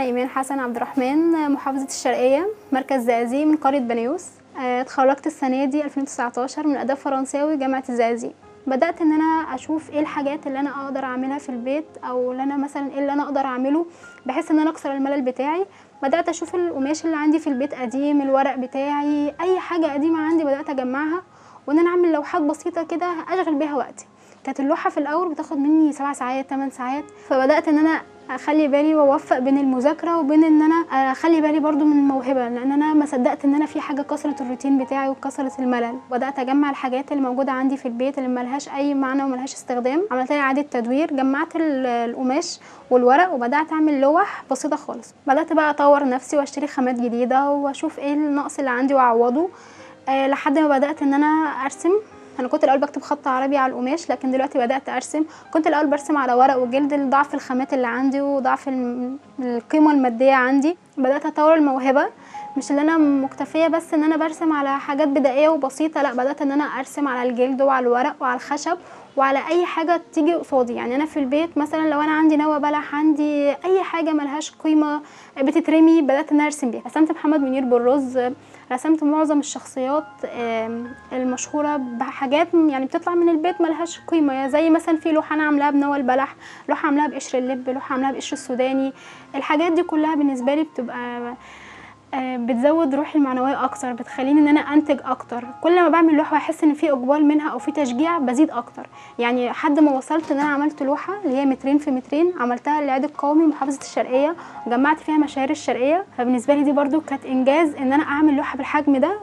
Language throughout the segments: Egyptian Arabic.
أنا إيمان حسن عبد الرحمن محافظة الشرقية مركز زقازيق من قرية بنيوس آه، اتخرجت السنة دي 2019 من آداب فرنساوي جامعة الزقازيق بدأت إن أنا أشوف إيه الحاجات اللي أنا أقدر أعملها في البيت أو اللي أنا مثلا إيه اللي أنا أقدر أعمله بحيث إن أنا أكسر الملل بتاعي بدأت أشوف القماش اللي عندي في البيت قديم الورق بتاعي أي حاجة قديمة عندي بدأت أجمعها وإن أنا أعمل لوحات بسيطة كده أشغل بيها وقتي كانت اللوحة في الأول بتاخد مني سبع ساعات تمن ساعات فبدأت إن أنا اخلي بالي واوفق بين المذاكره وبين ان انا اخلي بالي برضو من الموهبه لان انا ما صدقت ان انا في حاجه كسرت الروتين بتاعي وكسرت الملل بدات اجمع الحاجات اللي موجوده عندي في البيت اللي ملهاش اي معنى وملهاش استخدام عملت لي اعاده تدوير جمعت ال- القماش والورق وبدات اعمل لوح بسيطه خالص بدات بقى اطور نفسي واشتري خامات جديده واشوف ايه النقص اللي عندي واعوضه أه لحد ما بدات ان انا ارسم انا كنت الاول بكتب خط عربي على القماش لكن دلوقتي بدات ارسم كنت الاول برسم على ورق وجلد لضعف الخامات اللي عندي وضعف الم- القيمه الماديه عندي بدات اطور الموهبه مش اللي انا مكتفيه بس ان انا برسم على حاجات بدائيه وبسيطه لا بدات ان انا ارسم على الجلد وعلى الورق وعلى الخشب وعلى اي حاجه تيجي قصادي يعني انا في البيت مثلا لو انا عندي نوى بلح عندي اي حاجه ملهاش قيمه بتترمي بدات ان انا ارسم بيها رسمت محمد منير بالرز رسمت معظم الشخصيات آم، المشهوره بحاجات يعني بتطلع من البيت ملهاش قيمه يعني زي مثلا في لوحه انا عاملاها بنوى البلح لوحه عاملاها بقشر اللب لوحه عاملاها بقشر السوداني الحاجات دي كلها بالنسبه لي بتبقى آه، بتزود روحي المعنويه اكتر بتخليني ان انا انتج اكتر كل ما بعمل لوحه واحس ان في اقبال منها او في تشجيع بزيد اكتر يعني لحد ما وصلت ان انا عملت لوحه اللي هي مترين في مترين عملتها للعيد القومي محافظه الشرقيه وجمعت فيها مشاهير الشرقيه فبالنسبه لي دي برضو كانت انجاز ان انا اعمل لوحه بالحجم ده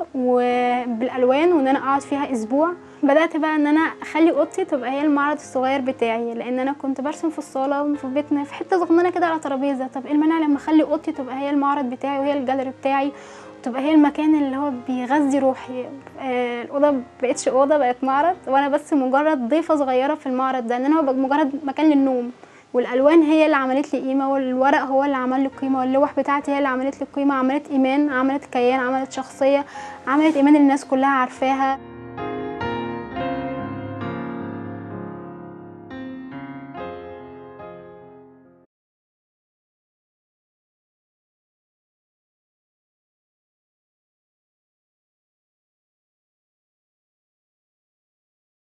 وبالالوان وان انا اقعد فيها اسبوع بدات بقى ان انا اخلي اوضتي تبقى هي المعرض الصغير بتاعي لان انا كنت برسم في الصاله في بيتنا في حته صغننه كده على ترابيزه طب ايه المانع لما اخلي اوضتي تبقى هي المعرض بتاعي وهي الجاليري بتاعي تبقى هي المكان اللي هو بيغذي روحي آه الاوضه مبقتش اوضه بقت معرض وانا بس مجرد ضيفه صغيره في المعرض ده ان انا ببقى مجرد مكان للنوم والالوان هي اللي عملت لي قيمه والورق هو اللي عمل لي قيمه واللوح بتاعتي هي اللي عملت لي قيمه عملت ايمان عملت كيان عملت شخصيه عملت ايمان الناس كلها عارفاها